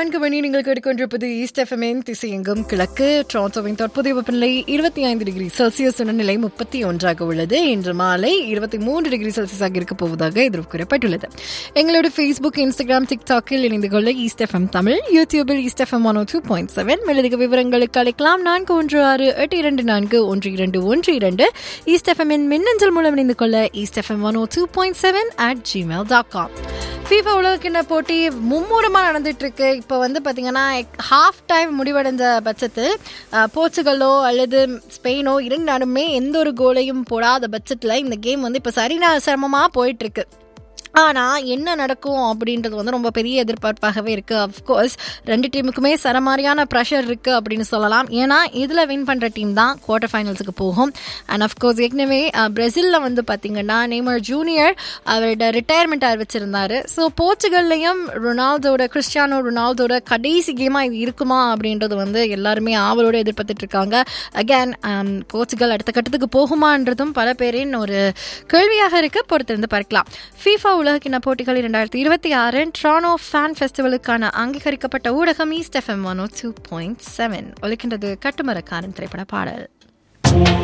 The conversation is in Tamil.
நான்கு மணி நீங்கள் கேட்டுக்கொண்டிருப்பது ஈஸ்ட் எஃப்எம்என் திசையெங்கும் கிழக்கு டொரண்டோவின் தற்போதைய வெப்பநிலை இருபத்தி ஐந்து டிகிரி செல்சியஸ் நிலை முப்பத்தி ஒன்றாக உள்ளது இன்று மாலை இருபத்தி மூன்று டிகிரி செல்சியஸாக இருக்க போவதாக எதிர்பார்க்கப்பட்டுள்ளது எங்களோட ஃபேஸ்புக் இன்ஸ்டாகிராம் டிக்டாக்கில் இணைந்து கொள்ள ஈஸ்ட் எஃப்எம் தமிழ் யூடியூபில் east FM one two point seven மேலதிக விவரங்களுக்கு அழைக்கலாம் நான்கு ஒன்று ஆறு எட்டு இரண்டு நான்கு ஒன்று இரண்டு ஒன்று இரண்டு ஈஸ்ட் எஃப்எம்மின் மின்னஞ்சல் மூலம் இணைந்து கொள்ள east FM one two point seven at gmail dot com FIFA உலகக்கிண்ண போட்டி மும்முரமாக நடந்துட்டு இருக்கு இப்போ வந்து பார்த்தீங்கன்னா ஹாஃப் டைம் முடிவடைந்த பட்சத்தில் அஹ், போர்ச்சுகலோ அல்லது ஸ்பெயினோ இரண்டு நாடுமே எந்த ஒரு கோலையும் போடாத பட்சத்தில் இந்த கேம் வந்து இப்போ சரினா சிரமமாக போயிட்டு இருக்கு ஆனால் என்ன நடக்கும் அப்படின்றது வந்து ரொம்ப பெரிய எதிர்பார்ப்பாகவே இருக்குது அஃப்கோர்ஸ் ரெண்டு டீமுக்குமே சரமாரியான ப்ரெஷர் இருக்குது அப்படின்னு சொல்லலாம் ஏன்னா இதில் வின் பண்ணுற டீம் தான் குவார்ட்டர் ஃபைனல்ஸுக்கு போகும் அண்ட் அஃப்கோர்ஸ் ஏற்கனவே பிரேசிலில் வந்து பார்த்தீங்கன்னா நேமர் ஜூனியர் அவரோட ரிட்டையர்மெண்ட் அறிவிச்சிருந்தாரு ஸோ போர்ச்சுகல்லையும் ரொனால்டோட கிறிஸ்டியானோ ரொனால்டோட கடைசி கேமாக இது இருக்குமா அப்படின்றது வந்து எல்லாருமே ஆவலோட எதிர்பார்த்துட்டு இருக்காங்க அகேன் போர்ச்சுகல் அடுத்த கட்டத்துக்கு போகுமான்றதும் பல பேரின் ஒரு கேள்வியாக இருக்க பொறுத்திருந்து பார்க்கலாம் ஃபீஃபா உலகக்கிண போட்டிகள் இரண்டாயிரத்தி இருபத்தி ஆறு ட்ரானோ ஃபேன் ஃபெஸ்டிவலுக்கான அங்கீகரிக்கப்பட்ட ஊடகம் east FM one two point seven ஒலிக்கின்றது கட்டுமரக்காரன் திரைப்பட பாடல்